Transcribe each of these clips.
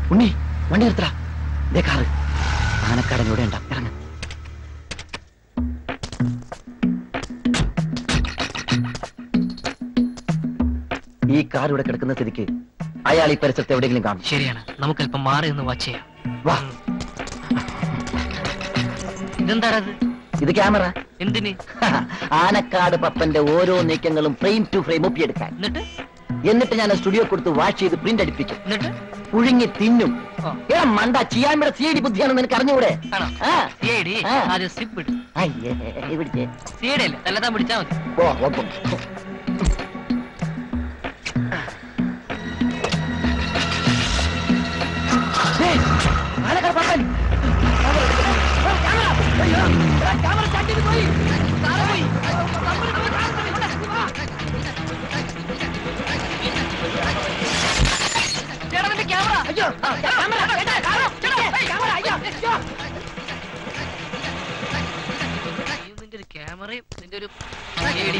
ഉണ്ണി വണ്ടി നിർത്തടാ ദേ കാറ് ആനക്കാടൻ ഇവിടെ ഉണ്ടാ ഇറങ്ങ ഈ കാർ ഇവിടെ കിടക്കുന്ന സ്ഥിതിക്ക് അയാൾ ഈ പരിസരത്ത് എവിടെയെങ്കിലും കാണും ശരിയാണ് നമുക്കല്പം മാറി നിന്ന് വാച്ച് ചെയ്യാം വാ ഇതെന്താണത് ഇത് ക്യാമറ എന്തിന് ആനക്കാട് പപ്പന്റെ ഓരോ നീക്കങ്ങളും ഫ്രെയിം ടു ഫ്രെയിം ഒപ്പിയെടുക്കാൻ എന്നിട്ട് എന്നിട്ട് ഞാൻ സ്റ്റുഡിയോ കൊടുത്ത് വാഷ് ചെയ്ത് പ്രിന്റ് അടിപ്പിക്കും എന്നിട്ട് പുഴുങ്ങി തിന്നും ആ. ഏ മണ്ട ചെയ്യാൻ സി ഡി ബുദ്ധിയാണെന്ന് നിനക്ക് അറിഞ്ഞൂടെ ആണോ ആ. സി ഐ ഡി ആ. ആദ്യം സ്ലിപ്പ് ഇട്ടു അയ്യേ, ഇവിടുത്തെ. സി ഐ ഡി അല്ലേ തല്ലത്താൻ പിടിച്ചാ മതി ഓ, ഒപ്പം. ഏയ്, ആനക്കാട് പപ്പൻ. ഓ, ക്യാമറ. അയ്യോ, എടാ, ക്യാമറ സ്റ്റാർട്ട് ചെയ്ത് പോയി. താഴെ പോയി. ചേട്ടാ നിന്റെ ക്യാമറ അയ്യോ, ആ, ക്യാമറ, ചേട്ടാ, ക്യാമറ, ചേട്ടാ, ഏയ്, ക്യാമറ, അയ്യോ, അയ്യോ. നിന്റെ ഒരു ക്യാമറയും നിന്റെ ഒരു CID.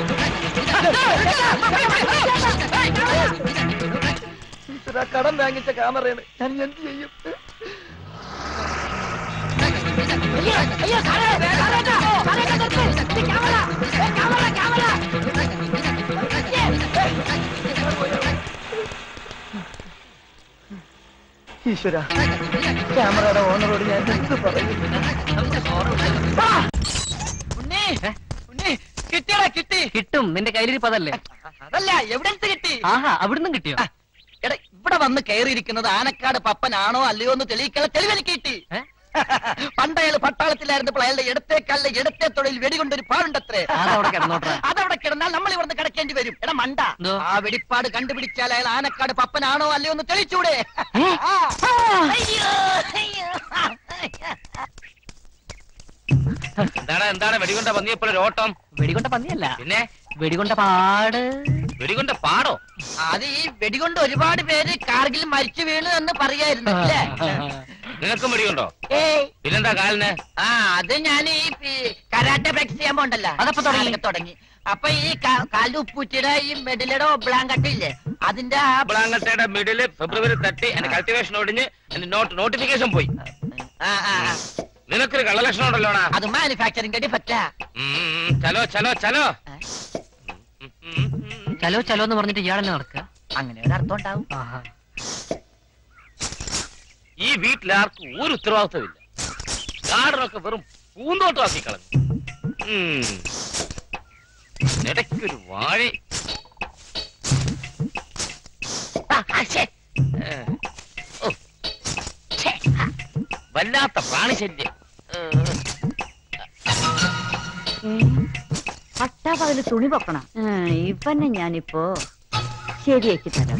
ഈശ്വരാ, കടം വാങ്ങിച്ച ക്യാമറയാണ് ഞാൻ എന്ത് ചെയ്യും അയ്യോ, അയ്യോ, സാറേ, സാറേ, സാറേ, നിർത്ത്. ഇത് ക്യാമറ, ഏ, ക്യാമറ, ക്യാമറ. ഈശ്വര ക്യാമറയുടെ ഓണറോട് ഞാൻ എന്ത് പറയും നമുക്ക് sorry പറയാം. ആ! ഉണ്ണി, ഉണ്ണി, കിട്ടിയടാ കിട്ടി കിട്ടും നിന്റെ കയ്യിലിരിപ്പതല്ലേ അതല്ല എവിടെന്ത് കിട്ടി ആഹാ അവിടുന്ന് കിട്ടിയോ ആ, എടാ ഇവിടെ വന്ന് കയറിയിരിക്കുന്നത് ആനക്കാട് പപ്പനാണോ അല്ലയോ എന്ന് തെളിയിക്കാനുള്ള തെളിവെനിക്ക് കിട്ടി ഏ? പണ്ട് അയാൾ പട്ടാളത്തിലായിരുന്നപ്പോൾ അയാളുടെ ഇടത്തെ കല്ല് ഇടത്തെ തൊഴിൽ വെടികൊണ്ടൊരു പാടുണ്ടത്രേ അതവിടെ കിടന്നോട്ടെ. അതവിടെ കിടന്നാൽ നമ്മൾ ഇവിടുന്ന് കിടക്കേണ്ടി വരും എടാ മണ്ട എന്തോ? ആ വെടിപ്പാട് കണ്ടുപിടിച്ചാൽ അയാൾ ആനക്കാട് പപ്പനാണോ അല്ലയോ എന്ന് തെളിച്ചൂടെ ആ. അയ്യോ, അയ്യോ. എന്താണ് എന്താണ് വെടികൊണ്ട പന്നിയപ്പോഴൊരു ഓട്ടം വെടികൊണ്ട പന്നിയല്ല പിന്നെ വെടികൊണ്ട പാട് വെടികൊണ്ട പാടോ അത് ഈ വെടികൊണ്ട് ഒരുപാട് പേര് കാർഗിൽ മരിച്ചു വീണു എന്ന് പറയായിരുന്നു അല്ലേ നിനക്കും വെടികൊണ്ടോ ഏയ് പിന്നെന്താ കാലിന് ആ അത് ഞാൻ ഈ കരാട്ടെ പ്രാക്ടീസ് ചെയ്യാൻ പോണ്ടല്ലോ അതപ്പോ തുടങ്ങി? അതൊക്കെ തുടങ്ങി അപ്പൊ ഈ കാലു ഉപ്പൂറ്റിയുടെ ഈ മെഡലയുടെ ഒബ്ലാങ്കട്ട ഇല്ലേ അതിന്റെ ആ ബ്ലാങ്കട്ടയുടെ മിഡില് ഫെബ്രുവരി തട്ടി എന്റെ കൾട്ടിവേഷൻ ഒടിഞ്ഞ് എന്റെ നോട്ട് നോട്ടിഫിക്കേഷൻ പോയി ആ, ആ, ആ. നിനക്കൊരു കള്ളലക്ഷണം ഉണ്ടല്ലോടാ അത് മാനുഫാക്ചറിംഗ് ഡിഫക്റ്റാ ഉം, ചലോ ചലോ ചലോ ഉം, ഉം, ഉം. ചലോ ചലോ എന്ന് പറഞ്ഞിട്ട് ഇയാളെന്നെ നടക്കുക അങ്ങനെ ഒരു അർത്ഥം ഉണ്ടാവും ആഹാ. ഈ വീട്ടിലാർക്കും ഒരു ഉത്തരവാദിത്വമില്ല ഗാർഡനൊക്കെ വെറും പൂന്തോട്ടമാക്കി കളഞ്ഞു ഉം. ഇടയ്ക്കൊരു വാഴ ആ, ആ, ശ്ശേ. ഏ. ഓ. ഛേ. വല്ലാത്ത പ്രാണിശല്യം ഏ. പട്ടാപ്പകല് തുണി പൊക്കണം ഇവനെ ഞാനിപ്പോ ശരിയാക്കി തരാം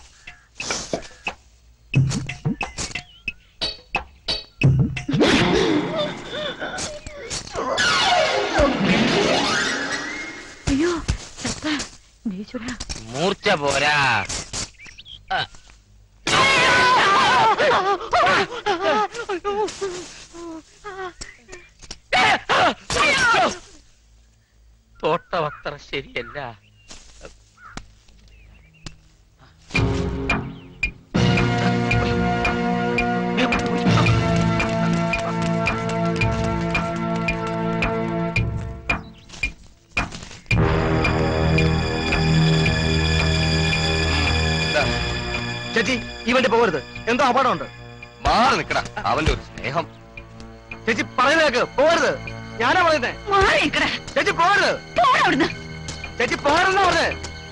അയ്യോ ചത്ത നീച്ചുടാ മൂർച്ച പോരാ ആ. തോട്ടം അത്ര ശരിയല്ല ചേച്ചി ഈ വണ്ടി പോകരുത് എന്തോ അപകടമുണ്ട് മാറി നിക്കടാ അവന്റെ ഒരു സ്നേഹം ചേച്ചി പറയുന്നേക്ക് പോകരുത് ഞാനാ പറയുന്നേ മാറി നിക്കടാ ചേച്ചി പോകരുത് പോടാ അവിടുന്ന് ചേച്ചി പോകരുതെന്നാ പറഞ്ഞേ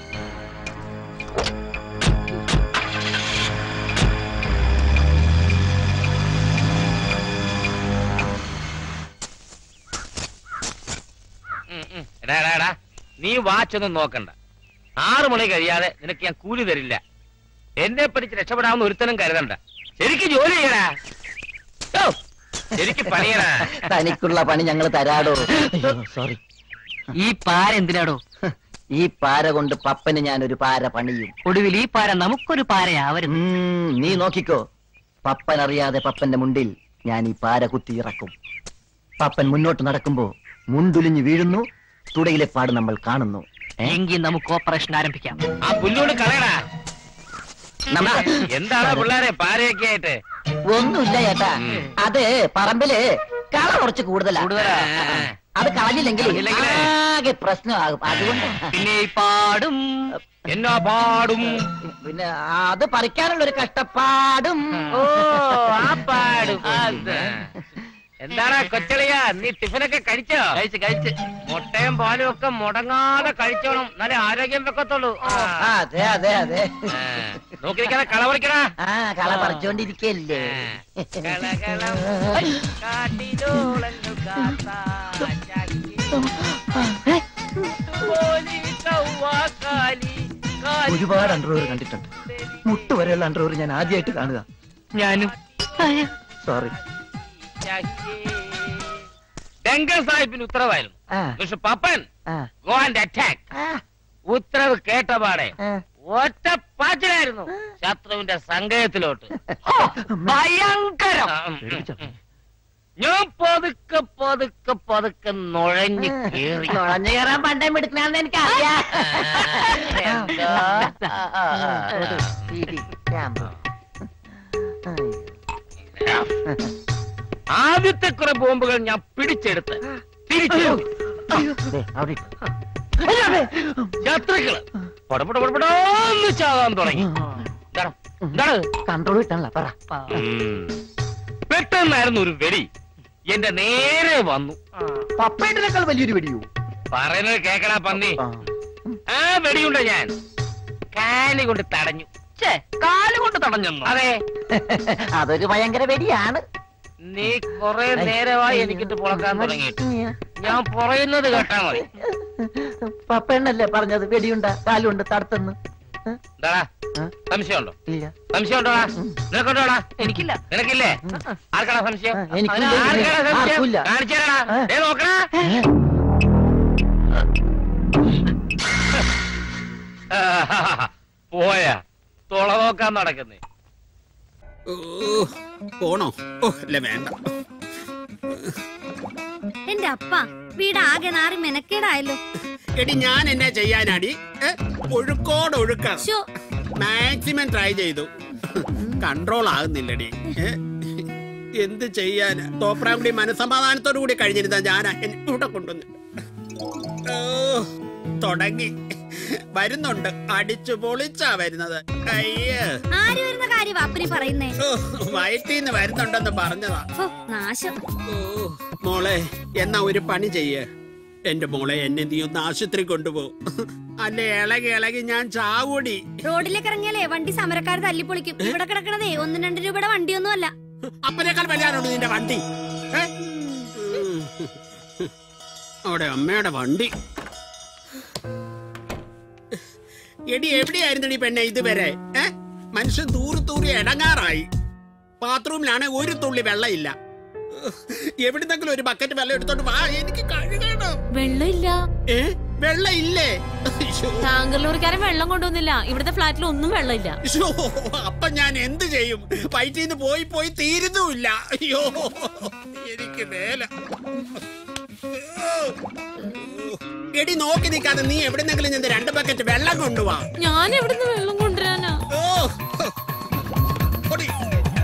ഉം, ഉം. എടാ എടാ എടാ നീ വാച്ചൊന്നും നോക്കണ്ട ആറു മണി കഴിയാതെ നിനക്ക് ഞാൻ കൂലി തരില്ല എന്നെ പഠിച്ച് രക്ഷപ്പെടാവുന്ന ഒരുത്തനും കരുതണ്ട ശരിക്കും ജോലി ചെയ്യടാ ഓ, ശരിക്കും പണിയടാ തനിക്കുള്ള പണി ഞങ്ങൾ തരാടോ സോറി ഈ പാര എന്തിനാടോ ഈ പാര കൊണ്ട് പപ്പന് ഞാൻ ഒരു പാര പണിയും ഒടുവിൽ ഈ പാര നമുക്കൊരു പാരയാവരുന്നു ഉം, നീ നോക്കിക്കോ പപ്പൻ അറിയാതെ പപ്പന്റെ മുണ്ടിൽ ഞാൻ ഈ പാര കുത്തി ഇറക്കും പപ്പൻ മുന്നോട്ട് നടക്കുമ്പോ മുണ്ടുലിഞ്ഞു വീഴുന്നു തുടയിലെ പാട് നമ്മൾ കാണുന്നു ഏ? എങ്കിൽ നമുക്ക് ഓപ്പറേഷൻ ആരംഭിക്കാം ആ പുല്ലോട് കളയടാ നമ്മ- എന്താണ് പിള്ളേരെ പാരയൊക്കെ ആയിട്ട് ഒന്നുമില്ല ചേട്ടാ അത് പറമ്പില് കള കുറച്ച് കൂടുതലാ കൂടുതലാ? അത് കളഞ്ഞില്ലെങ്കിൽ കളഞ്ഞില്ലെങ്കിലേ? ആകെ പ്രശ്നമാകും അതുകൊണ്ട് പിന്നെ ഈ പാടും എന്നാ പാടും പിന്നെ അത് പറിക്കാനുള്ള ഒരു കഷ്ടപ്പാടും ഓ ആ പാടും അത്. എന്താടാ കൊച്ചളിയാ നീ ടിഫിനൊക്കെ കഴിച്ചോ കഴിച്ച് കഴിച്ച് മുട്ടയും പാലും ഒക്കെ മുടങ്ങാതെ കഴിച്ചോണം എന്നാലേ ആരോഗ്യം വെക്കത്തുള്ളൂ ആ. ആ, അതെ അതെ അതെ ആ. നോക്കി നിൽക്കാതെ കളവറിക്കടാ ആ കള പറിച്ചോണ്ടിരിക്കല്ലേ കളകളം കാട്ടിലോളങ്ങൾ കാത്താ ചാക്കി ചൗവാക്കാലി കാലി ഒരുപാട് അണ്ടർവെയർ കണ്ടിട്ടുണ്ട് മുട്ട് വരെയുള്ള അണ്ടർവെയർ ഞാൻ ആദ്യമായിട്ട് കാണുക ഞാനും സോറി ഡങ്കർ സാഹിബിന് ഉത്തരവായിരുന്നു ആ മിസ്റ്റർ പപ്പൻ ആ ഗോ ആൻഡ് അറ്റാക്ക് ആ, ഉത്തരവ് കേട്ടപാടെ ആ. ഒറ്റ പാച്ചിലായിരുന്നു ശത്രുവിന്റെ സങ്കേതത്തിലോട്ട് ഭയങ്കരം ആ, ഉം, ഉം, ഉം. ഞാൻ പതുക്കെ പതുക്കെ പതുക്കെ നുഴഞ്ഞു കേറി നുഴഞ്ഞു കയറാൻ പണ്ടേ എടുക്കണമെന്ന് എനിക്ക് അറിയാം എന്താ? ആദ്യത്തെ കുറെ ബോംബുകൾ ഞാൻ പിടിച്ചെടുത്ത് തിരിച്ചു ശത്രുക്കള് പടപട പടപടാന്ന് ചാകാൻ തുടങ്ങി എന്താണ്? എന്താണ് കൺട്രോൾ കിട്ടാനുള്ള പറ ഉം. പെട്ടെന്നായിരുന്നു ഒരു വെടി എന്റെ നേരെ വന്നു പപ്പേട്ടിനേക്കാൾ വലിയൊരു വെടിയോ പറയുന്നത് കേക്കടാ പന്നി ആ വെടിയുണ്ട ഞാൻ കാലി കൊണ്ട് തടഞ്ഞു ഛേ, കാലുകൊണ്ട് തടഞ്ഞെന്നോ അതെ അതൊരു ഭയങ്കര വെടിയാണ് നീ കൊറേ നേരമായി എനിക്കിട്ട് പുളക്കാൻ തുടങ്ങിയിട്ട് ഞാൻ പറയുന്നത് കേട്ടാ മതി പപ്പേണ്ണല്ലേ പറഞ്ഞത് വെടിയുണ്ട കാലുണ്ട് തടുത്തെന്ന് എന്താടാ സംശയമുണ്ടോ ഇല്ല സംശയമുണ്ടോടാ നിനക്കുണ്ടോടാ എനിക്കില്ല നിനക്കില്ലേ ആർക്കാടാ സംശയം ആ, എനിക്കില്ല, ആർക്കാടാ സംശയം ആർക്കുമില്ല. കാണിച്ചേരാടാ ആ. ദേ നോക്കടാ പോയാ തുള നോക്കാൻ നടക്കുന്നേ ഓ പോണോ ഓ അല്ല വേണ്ട എന്റെ അപ്പ വീടാകെ നാറി മെനക്കേടായല്ലോ എടി ഞാൻ എന്നാ ചെയ്യാനാടി ഏ? ഒഴുക്കോട് ഒഴുക്കാണ് ശോ മാക്സിമം ട്രൈ ചെയ്തു കൺട്രോൾ ആകുന്നില്ലടി ഏ? എന്ത് ചെയ്യാൻ തോപ്രാങ്കുടി മനസമാധാനത്തോടു കൂടി കഴിഞ്ഞിരുന്ന ഞാനാ എന്നെ ഇവിടെ കൊണ്ടുവന്ന് ഓ തുടങ്ങി വരുന്നുണ്ട് അടിച്ചു പൊളിച്ചാ വരുന്നത് അയ്യോ ആര് വരുന്ന കാര്യം അപ്പനി പറയുന്നേ ഓ, വയറ്റീന്ന് വരുന്നുണ്ടെന്ന് പറഞ്ഞതാ ഹോ, നാശം ഓ, മോളെ എന്നാ ഒരു പണി ചെയ്യേ എന്റെ മോളെ എന്നെ നീ ഒന്ന് ആശുപത്രി കൊണ്ടുപോ അല്ലെ ഇളകി ഇളകി ഞാൻ ചാവൂടി റോഡിലേക്ക് ഇറങ്ങിയാലേ വണ്ടി സമരക്കാർ തല്ലിപ്പൊളിക്കും ഇവിടെ കിടക്കണതേ ഒന്നും രണ്ട് രൂപയുടെ വണ്ടിയൊന്നും അല്ല അപ്പനേക്കാൾ വലുതാണോ നിന്റെ വണ്ടി ഏ? ഉം. അവിടെ അമ്മയുടെ വണ്ടി എടി എവിടെയായിരുന്നു പെണ്ണെ ഇതുവരെ ഏ മനുഷ്യൻ തൂറി തൂറി ഇടങ്ങാറായി ബാത്റൂമിലാണ് ഒരു തുള്ളി വെള്ളമില്ല എവിടുന്നെങ്കിലും ഒരു ബക്കറ്റ് വെള്ളം എടുത്തോണ്ട് വാ എനിക്ക് കഴുകണം വെള്ളമില്ല ഏ വെള്ളം ഇല്ലേ അയ്യോ. ടാങ്കർ ലോറിക്കാരൻ വെള്ളം കൊണ്ടുവന്നില്ല ഇവിടുത്തെ ഫ്ലാറ്റിൽ ഒന്നും വെള്ളമില്ല ശ്ശോ, അപ്പൊ ഞാൻ എന്ത് ചെയ്യും വയറ്റിന്ന് പോയി പോയി തീരുന്നുമില്ല അയ്യോ എനിക്ക് മേല എടി നോക്കി നിൽക്കാതെ നീ എവിടെന്നെങ്കിലും നിന്ന് രണ്ട് ബക്കറ്റ് വെള്ളം കൊണ്ടുപോവാ ഞാൻ എവിടുന്ന് വെള്ളം കൊണ്ടുവരാനാ ഓ ഓടി.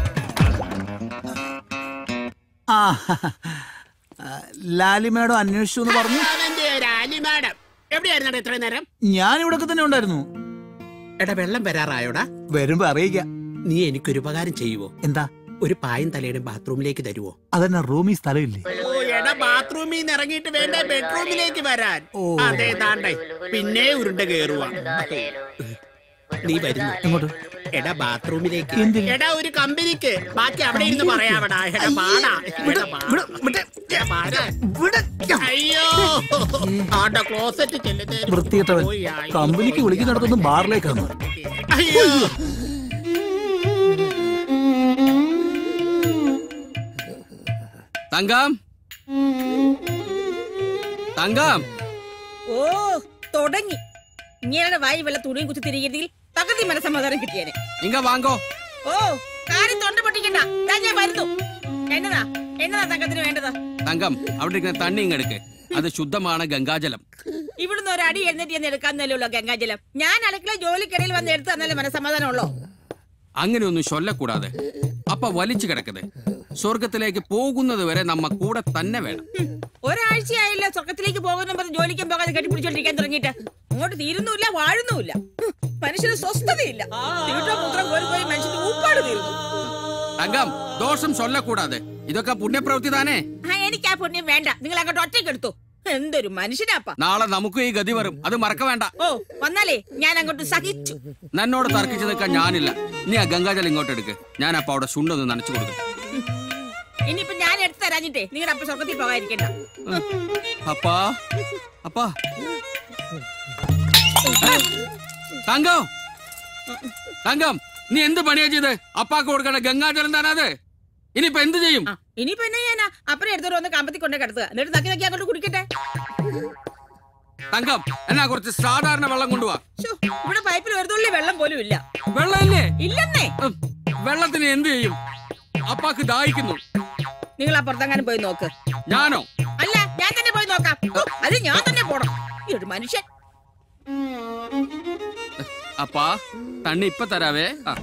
ആ ആ, ലാലി മേഡം അന്വേഷിച്ചു എന്ന് പറഞ്ഞു അവന്റെ ഒരു ആലി മാഡം എവിടെയായിരുന്നു ഇത്രയും നേരം ഞാൻ ഇവിടെ തന്നെ ഉണ്ടായിരുന്നു എടാ വെള്ളം വരാറായോടാ വരുമ്പോ അറിയിക്കാം നീ എനിക്കൊരു ഉപകാരം ചെയ്യുവോ എന്താ ഒരു പായും തലയുടെ ബാത്റൂമിലേക്ക് തരുവോ അതന്നെ റൂമിൽ സ്ഥലമില്ലേ ഓ എടാ ബാത്റൂമിൽ നിന്ന് ഇറങ്ങിയിട്ട് വേണ്ട ബെഡ്റൂമിലേക്ക് വരാൻ ഓ. അതെ താണ്ടേ പിന്നെ ഉരുണ്ട കേറുവാ നീ വരുന്നു എങ്ങോട്ട് എടാ ബാത്റൂമിലേക്ക് എന്തിന്? എടാ ഒരു കമ്പനിക്ക് ബാക്കി അവിടെ ഇരുന്ന് പറയാവടാ എടാ പാടാ എടാ പാടാ. എടാ പാടാ. അയ്യോ ആടെ ക്ലോസറ്റ് ചെല്ലുന്നതിന് വൃത്തികെട്ടവൻ പോയി, അയ്യോ. കമ്പനിക്ക് വിളിക്കുന്നിടത്തൊന്നും ബാറിലേക്കാണ് അയ്യോ തങ്കം തങ്കം ഓ തുടങ്ങി ഇങ്ങനെ വായി വല്ല തുണിയും കുത്തി തിരികെങ്കിൽ തകതി മനസ്സമാധാനം കിട്ടിയേനെ ഇങ്ങ വാങ്കോ ഓ കാര്യം തൊണ്ട പൊട്ടിക്കണ്ട ദാ ഞാൻ വരുന്നു എന്നതാ എന്നതാ തങ്കത്തിന് വേണ്ടത് തങ്കം അവിടെ ഇരിക്കുന്ന തണ്ണി ഇങ്ങെടുക്ക് അത് ശുദ്ധമാണ് ഗംഗാജലം ഇവിടുന്ന് ഒരു അടി എഴുന്നേറ്റ് എന്ന് എടുക്കാന്നല്ലോ ഗംഗാജലം ഞാൻ അടുക്കള ജോലിക്കിടയിൽ വന്ന് എടുത്തു തന്നാലേ മനസ്സമാധാനം ഉള്ളോ അങ്ങനെയൊന്നും ചൊല്ലക്കൂടാതെ അപ്പ വലിച്ചു കിടക്കത് സ്വർഗത്തിലേക്ക് പോകുന്നത് വരെ നമ്മ കൂടെ തന്നെ വേണം ഒരാഴ്ചയായില്ല സ്വർഗത്തിലേക്ക് പോകുന്ന പറഞ്ഞ് ജോലിക്കും പോകാതെ കെട്ടിപ്പിടിച്ചോണ്ടിരിക്കാൻ തുടങ്ങിയിട്ട് അങ്ങോട്ട് തീരുന്നുമില്ല വാഴുന്നുമില്ല മനുഷ്യന് സ്വസ്ഥതയില്ല തീട്ടോ മൂത്രം കോരി പോയി മനുഷ്യന് ഊപ്പാട് തീരുന്നു തങ്കം ദോഷം ചൊല്ലക്കൂടാതെ ഇതൊക്കെ പുണ്യപ്രവൃത്തി താനേ ആ എനിക്ക് ആ പുണ്യം വേണ്ട നിങ്ങൾ അങ്ങോട്ട് ഒറ്റയ്ക്ക് എടുത്തു എന്തൊരു മനുഷ്യനാപ്പ നാളെ നമുക്ക് ഈ ഗതി വരും അത് മറക്ക വേണ്ട ഓ വന്നാലേ ഞാൻ അങ്ങോട്ട് സഹിച്ചു നന്നോട് തർക്കിച്ചു നിൽക്കാൻ ഞാനില്ല നീ ആ ഗംഗാജലം ഇങ്ങോട്ട് എടുക്ക് ഞാൻ അപ്പൊ അവിടെ ശുണ്ടൊന്ന് നനച്ചു കൊടുക്കും ഇനിയിപ്പൊ ഞാൻ എടുത്തു തരാഞ്ഞിട്ടേ നിങ്ങളുടെ അപ്പ സ്വർഗത്തിൽ പോകാതിരിക്കണ്ട അപ്പാ അപ്പാ തങ്കം തങ്കം നീ എന്ത് പണിയാ ചെയ്ത് അപ്പാക്ക് കൊടുക്കണ ഗംഗാജലം താനത് ഇനിയിപ്പൊ എന്ത് ചെയ്യും ആ, ഇനിയിപ്പൊ എന്നാ ഞാനാ അപ്പനെ എടുത്തോണ്ട് വന്ന് കമ്പത്തി കൊണ്ടേ കിടത്തുക എന്നിട്ട് നക്കി നക്കി അങ്ങോട്ട് കുടിക്കട്ടെ തങ്കം എന്നാ കുറച്ച് സാധാരണ വെള്ളം കൊണ്ടുപോവാ ശ്ശോ, ഇവിടെ പൈപ്പിൽ ഒരു തുള്ളി വെള്ളം പോലും ഇല്ല വെള്ളമില്ലേ ഇല്ലെന്നേ ഉം, വെള്ളത്തിന് എന്ത് ചെയ്യും അപ്പാക്ക് ദാഹിക്കുന്നു നിങ്ങൾ ആ പുറത്തെങ്ങാനും പോയി നോക്ക് ഞാനോ അല്ല ഞാൻ തന്നെ പോയി നോക്കാം ഓ, അത് ഞാൻ തന്നെ പോണം ഈ ഒരു മനുഷ്യൻ അപ്പാ തണ്ണി ഇപ്പൊ തരാവേ ആ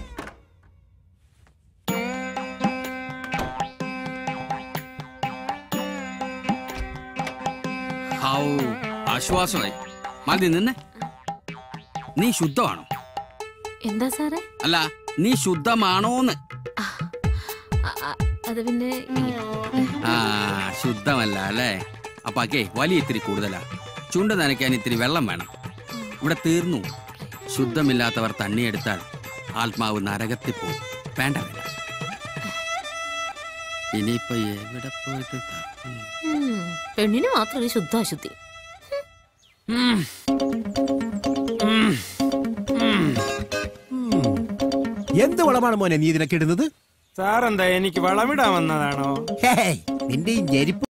ഹൗ ആശ്വാസമായി മതി നിന്നെ നീ ശുദ്ധമാണോ എന്താ സാറേ അല്ല നീ ശുദ്ധമാണോന്ന് അ- അ- അത് പിന്നെ ഈ- ആ ശുദ്ധമല്ല അല്ലേ അപ്പാക്കേ വലിയ ഇത്തിരി കൂടുതലാ ചുണ്ട് നനയ്ക്കാൻ ഇത്തിരി വെള്ളം വേണം ഇവിടെ തീർന്നു ശുദ്ധമില്ലാത്തവർ തണ്ണിയെടുത്താൽ ആത്മാവ് നരകത്തിൽ പോകും വേണ്ട വേണ്ട ഇനിയിപ്പൊ എവിടെ പോയിട്ട് തപ്പും? ഉം, പെണ്ണിന് മാത്രം ഒരു ശുദ്ധ അശുദ്ധി ഉം. ഉം. ഉം. എന്ത് വളമാണ് മോനെ നീ ഇതിനൊക്കെ ഇടുന്നത് സാറെന്താ എനിക്ക് വളമിടാൻ വന്നതാണോ ഹേയ്, നിന്റെ ഈ ഞെരിപ്പ്